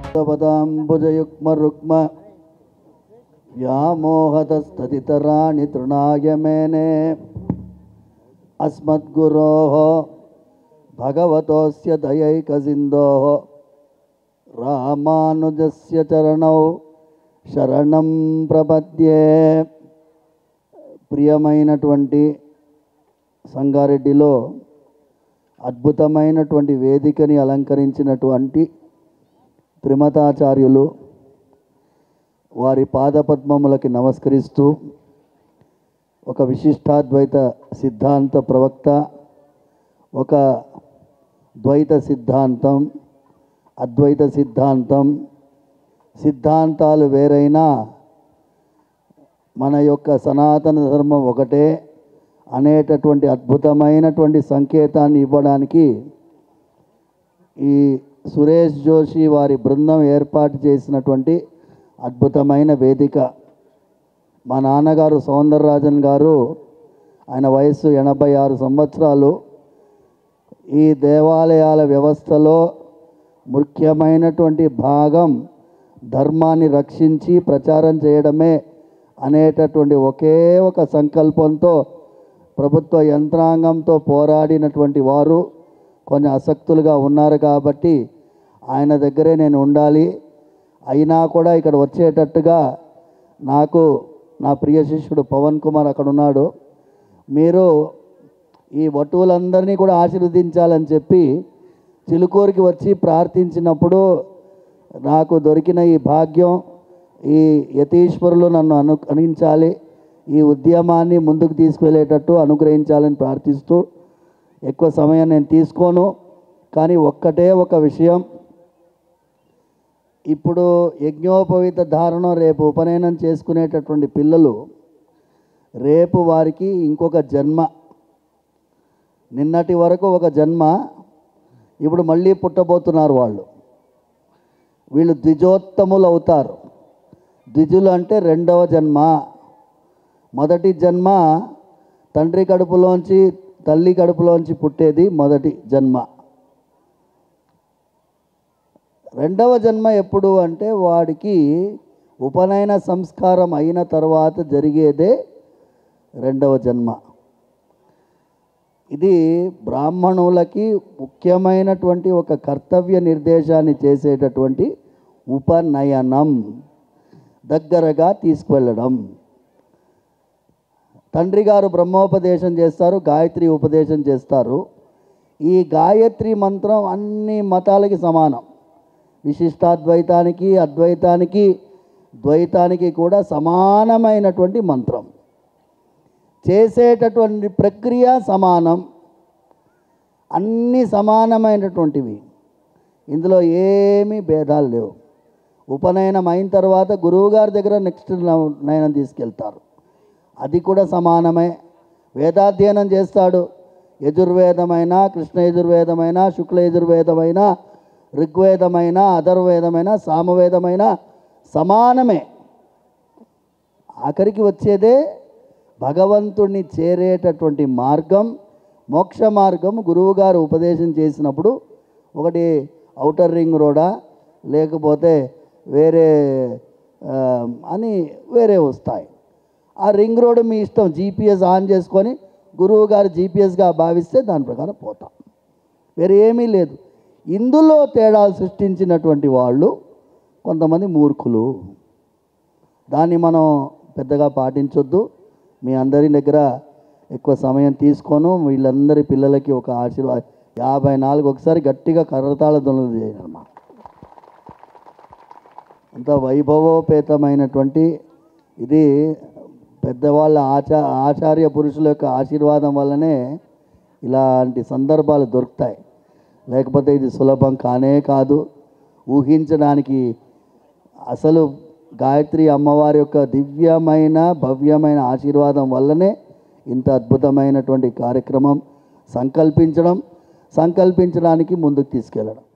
పదాంబుజయుగ్మరుగ్మ వ్యామోహతస్తదితరాణి తృణాయ మేనే అస్మద్గురోः భగవతోస్య దయైకసింధోः రామానుజస్య చరణౌ శరణం ప్రపద్యే ప్రియమైనటువంటి సంగారెడ్డిలో అద్భుతమైనటువంటి వేదికని అలంకరించినటువంటి త్రిమతాచార్యులు వారి పాదపద్మములకి నమస్కరిస్తూ ఒక విశిష్టాద్వైత సిద్ధాంత ప్రవక్త ఒక ద్వైత సిద్ధాంతం అద్వైత సిద్ధాంతం సిద్ధాంతాలు వేరైనా మన యొక్క సనాతన ధర్మం ఒకటే అనేటటువంటి అద్భుతమైనటువంటి సంకేతాన్ని ఇవ్వడానికి ఈ సురేష్ జోషి వారి బృందం ఏర్పాటు చేసినటువంటి అద్భుతమైన వేదిక మా నాన్నగారు సౌందరరాజన్ గారు ఆయన వయస్సు ఎనభై ఆరు సంవత్సరాలు ఈ దేవాలయాల వ్యవస్థలో ముఖ్యమైనటువంటి భాగం ధర్మాన్ని రక్షించి ప్రచారం చేయడమే అనేటటువంటి ఒకే ఒక సంకల్పంతో ప్రభుత్వ యంత్రాంగంతో పోరాడినటువంటి వారు కొన్ని అసక్తులుగా ఉన్నారు కాబట్టి ఆయన దగ్గరే నేను ఉండాలి అయినా కూడా ఇక్కడ వచ్చేటట్టుగా నాకు నా ప్రియ శిష్యుడు పవన్ కుమార్ అక్కడ ఉన్నాడు మీరు ఈ వటువులందరినీ కూడా ఆశీర్వదించాలని చెప్పి చిలుకూరికి వచ్చి ప్రార్థించినప్పుడు నాకు దొరికిన ఈ భాగ్యం ఈ యతీశ్వరులు నన్ను అను అనుగించాలి ఈ ఉద్యమాన్ని ముందుకు తీసుకువెళ్ళేటట్టు అనుగ్రహించాలని ప్రార్థిస్తూ ఎక్కువ సమయం నేను తీసుకోను కానీ ఒక్కటే ఒక విషయం ఇప్పుడు యజ్ఞోపవీత ధారణం రేపు ఉపనయనం చేసుకునేటటువంటి పిల్లలు రేపు వారికి ఇంకొక జన్మ నిన్నటి వరకు ఒక జన్మ ఇప్పుడు మళ్ళీ పుట్టబోతున్నారు వాళ్ళు వీళ్ళు ద్విజోత్తములు అవుతారు ద్విజులు అంటే రెండవ జన్మ మొదటి జన్మ తండ్రి కడుపులోంచి తల్లి కడుపులోంచి పుట్టేది మొదటి జన్మ రెండవ జన్మ ఎప్పుడు అంటే వాడికి ఉపనయన సంస్కారం అయిన తర్వాత జరిగేదే రెండవ జన్మ ఇది బ్రాహ్మణులకి ముఖ్యమైనటువంటి ఒక కర్తవ్య నిర్దేశాన్ని చేసేటటువంటి ఉపనయనం దగ్గరగా తీసుకువెళ్ళడం తండ్రి గారు బ్రహ్మోపదేశం చేస్తారు గాయత్రి ఉపదేశం చేస్తారు ఈ గాయత్రి మంత్రం అన్ని మతాలకి సమానం విశిష్టాద్వైతానికి అద్వైతానికి ద్వైతానికి కూడా సమానమైనటువంటి మంత్రం చేసేటటువంటి ప్రక్రియ సమానం అన్నీ సమానమైనటువంటివి ఇందులో ఏమీ భేదాలు లేవు ఉపనయనం అయిన తర్వాత గురువుగారి దగ్గర నెక్స్ట్ నయనం తీసుకెళ్తారు అది కూడా సమానమే వేదాధ్యయనం చేస్తాడు యజుర్వేదమైన కృష్ణ యజుర్వేదమైన శుక్ల యజుర్వేదమైన ఋగ్వేదమైన అధర్వేదమైన సామవేదమైన సమానమే ఆఖరికి వచ్చేదే భగవంతుణ్ణి చేరేటటువంటి మార్గం మోక్ష మార్గం గురువుగారు ఉపదేశం చేసినప్పుడు ఒకటి ఔటర్ రింగ్ రోడా లేకపోతే వేరే ఆ, అని వేరే వస్తాయి ఆ రింగ్ రోడ్ మీ ఇష్టం జీపీఎస్ ఆన్ చేసుకొని గురువు గారు జీపీఎస్గా భావిస్తే దాని ప్రకారం పోతాం వేరే ఏమీ లేదు ఇందులో తేడాలు సృష్టించినటువంటి వాళ్ళు కొంతమంది మూర్ఖులు దాన్ని మనం పెద్దగా పాటించొద్దు మీ అందరి దగ్గర ఎక్కువ సమయం తీసుకోను వీళ్ళందరి పిల్లలకి ఒక ఆశీర్వాద యాభై నాలుగు ఒకసారి గట్టిగా కర్రతాళ ధ్వనులు చేయాలన్నమాట అంత వైభవోపేతమైనటువంటి ఇది పెద్దవాళ్ళ ఆచా ఆచార్య పురుషుల యొక్క ఆశీర్వాదం వల్లనే ఇలాంటి సందర్భాలు దొరుకుతాయి లేకపోతే ఇది సులభం కానే కాదు ఊహించడానికి అసలు గాయత్రి అమ్మవారి యొక్క దివ్యమైన భవ్యమైన ఆశీర్వాదం వల్లనే ఇంత అద్భుతమైనటువంటి కార్యక్రమం సంకల్పించడం సంకల్పించడానికి ముందుకు తీసుకెళ్ళడం